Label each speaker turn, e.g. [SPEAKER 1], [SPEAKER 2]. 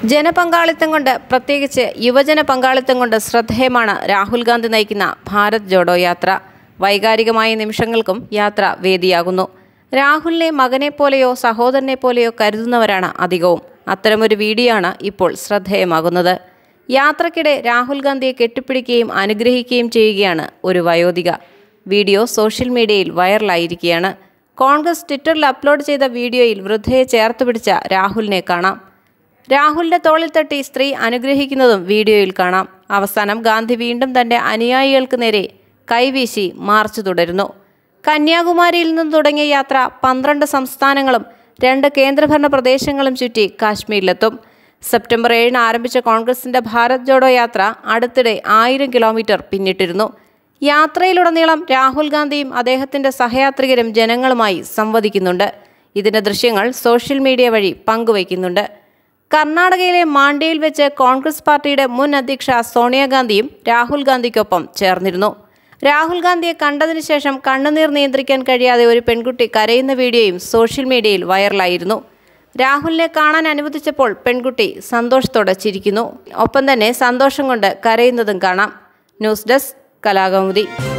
[SPEAKER 1] ജനപങ്കാളിത്തം കൊണ്ട് പ്രത്യേകിച്ച് യുവജന പങ്കാളിത്തം കൊണ്ട് ശ്രദ്ധേയമാണ് രാഹുൽ ഗാന്ധി നയിക്കുന്ന ഭാരത് ജോഡോ യാത്ര വൈകാരികമായ നിമിഷങ്ങൾക്കും യാത്ര വേദിയാകുന്നു രാഹുലിനെ മകനെ പോലെയോ സഹോദരനെ പോലെയോ കരുതുന്നവരാണ് അധികവും അത്തരമൊരു വീഡിയോ ആണ് ഇപ്പോൾ ശ്രദ്ധേയമാകുന്നത് യാത്രക്കിടെ രാഹുൽ ഗാന്ധിയെ കെട്ടിപ്പിടിക്കുകയും അനുഗ്രഹിക്കുകയും ചെയ്യുകയാണ് ഒരു വയോധിക വീഡിയോ സോഷ്യൽ മീഡിയയിൽ വൈറലായിരിക്കുകയാണ് കോൺഗ്രസ് ട്വിറ്ററിൽ അപ്ലോഡ് ചെയ്ത വീഡിയോയിൽ വൃദ്ധയെ ചേർത്ത് പിടിച്ച രാഹുലിനെ കാണാം രാഹുലിന്റെ തോളിൽ തട്ടി സ്ത്രീ അനുഗ്രഹിക്കുന്നതും വീഡിയോയിൽ കാണാം അവസാനം ഗാന്ധി വീണ്ടും തന്റെ അനുയായികൾക്ക് നേരെ കൈവീശി മാർച്ച് തുടരുന്നു കന്യാകുമാരിയിൽ നിന്ന് തുടങ്ങിയ യാത്ര പന്ത്രണ്ട് സംസ്ഥാനങ്ങളും രണ്ട് കേന്ദ്രഭരണ പ്രദേശങ്ങളും ചുറ്റി കാശ്മീരിലെത്തും സെപ്റ്റംബർ ഏഴിന് ആരംഭിച്ച കോൺഗ്രസിന്റെ ഭാരത് ജോഡോ യാത്ര അടുത്തിടെ ആയിരം കിലോമീറ്റർ പിന്നിട്ടിരുന്നു യാത്രയിലുടനീളം രാഹുൽ ഗാന്ധിയും അദ്ദേഹത്തിന്റെ സഹയാത്രികരും ജനങ്ങളുമായി സംവദിക്കുന്നുണ്ട് ഇതിന്റെ ദൃശ്യങ്ങൾ സോഷ്യൽ മീഡിയ വഴി പങ്കുവയ്ക്കുന്നുണ്ട് കർണാടകയിലെ മാണ്ഡ്യയിൽ വെച്ച് കോൺഗ്രസ് പാർട്ടിയുടെ മുൻ അധ്യക്ഷ സോണിയാഗാന്ധിയും രാഹുൽ ഗാന്ധിക്കൊപ്പം ചേർന്നിരുന്നു രാഹുൽ ഗാന്ധിയെ കണ്ടതിന് ശേഷം കണ്ണുനീർ നിയന്ത്രിക്കാൻ കഴിയാതെ ഒരു പെൺകുട്ടി കരയുന്ന വീഡിയോയും സോഷ്യൽ മീഡിയയിൽ വൈറലായിരുന്നു രാഹുലിനെ കാണാൻ അനുവദിച്ചപ്പോൾ പെൺകുട്ടി സന്തോഷത്തോടെ ചിരിക്കുന്നു ഒപ്പം തന്നെ സന്തോഷം കൊണ്ട് കരയുന്നതും കാണാം ന്യൂസ് ഡെസ്ക് കലാകൗമുദി